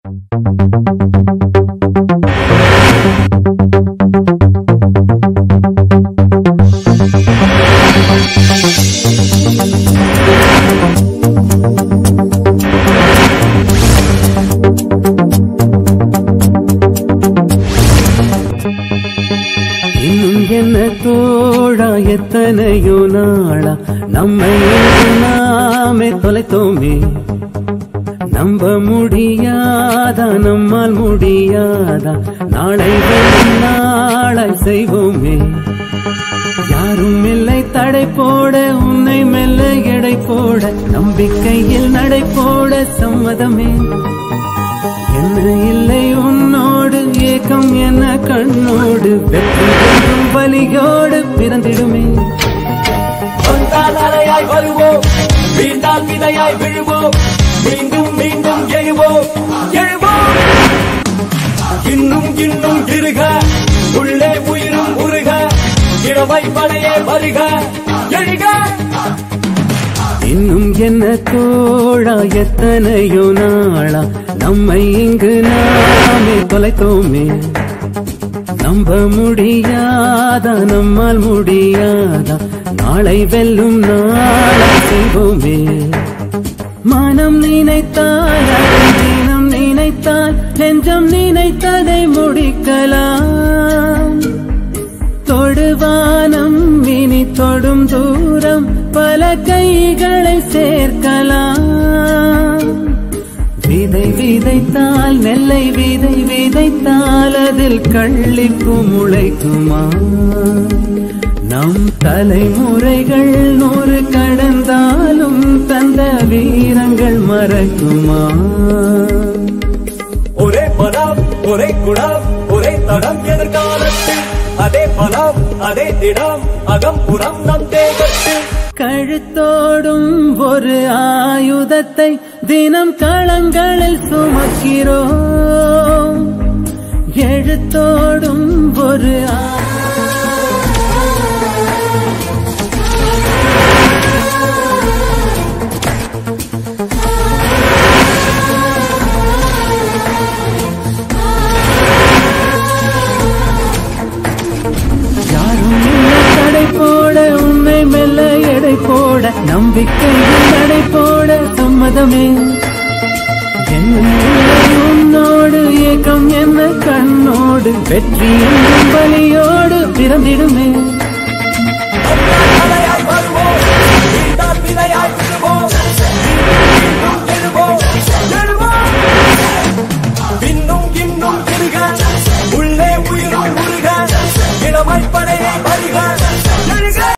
இன்னும் என்ன தோழா எத்தனையோ நாளா நம்மை இன்று நாமே தொலைத்தோமே நம்ப முடியாதா நம்மால் முடியாதா நாளை வெல்லும் நாளாய் செய்வோமே யாரும் இல்லை தடை போட உன்னை மெல்ல எடை போட நம்பிக்கையில் நடை போட சம்மதமே என்ன இல்லை உன்னோடு ஏக்கம் என்ன கண்ணோடு வெற்றி வெல்லும் வலியோடு பிறந்திடுமே வந்தால் அலையாய் வருவோம் வீழ்ந்தால் விதையாய் விழுவோம் மீண்டும் மீண்டும் எழுவோம் எழுவோம் இன்னும் இன்னும் இருக உள்ளே உயிரும் உருக இளவை படையே வருக எழுக இன்னும் என்ன தோழா எத்தனையோ நாளா நம்மை இங்கு நாமே தொலைத்தோமே நம்ப முடியாதா நம்மால் முடியாதா நாளை வெல்லும் நாளை செய்வோமே மனம் நினைத்தால் அதை தினம் நினைத்தால் நெஞ்சம் நினைத்ததை முடிக்கலாம் தொடுவானம் இனி தொடும் தூரம் பல கைகளை சேர்க்கலாம் விதை விதைத்தால் நெல்லை விதை விதைத்தால் அதில் கள்ளிப்பு முளைக்குமா நம் தலைமுறைகள் நூறு கடந்தாலும் தந்த வீரங்கள் மறக்குமா ஒரே பலம் ஒரே குணம் ஒரே தடம் எதிர்காலத்தில் அதே பலம் அதே திடம் அகம் புறம் நம் தேகத்தில் கழுத்தோடும் ஒரு ஆயுதத்தை தினம் களங்களில் சுமக்கிறோம் எழுத்தோடும் ஒரு ஆ- யாரும் இல்லை தடை போட உண்மை மெல்ல எடை போட நம்பிக்கையில் நடை போட சம்மதமே என்ன இல்லை உன்னோடு ஏக்கம் என்ன கண்ணோடு வெற்றி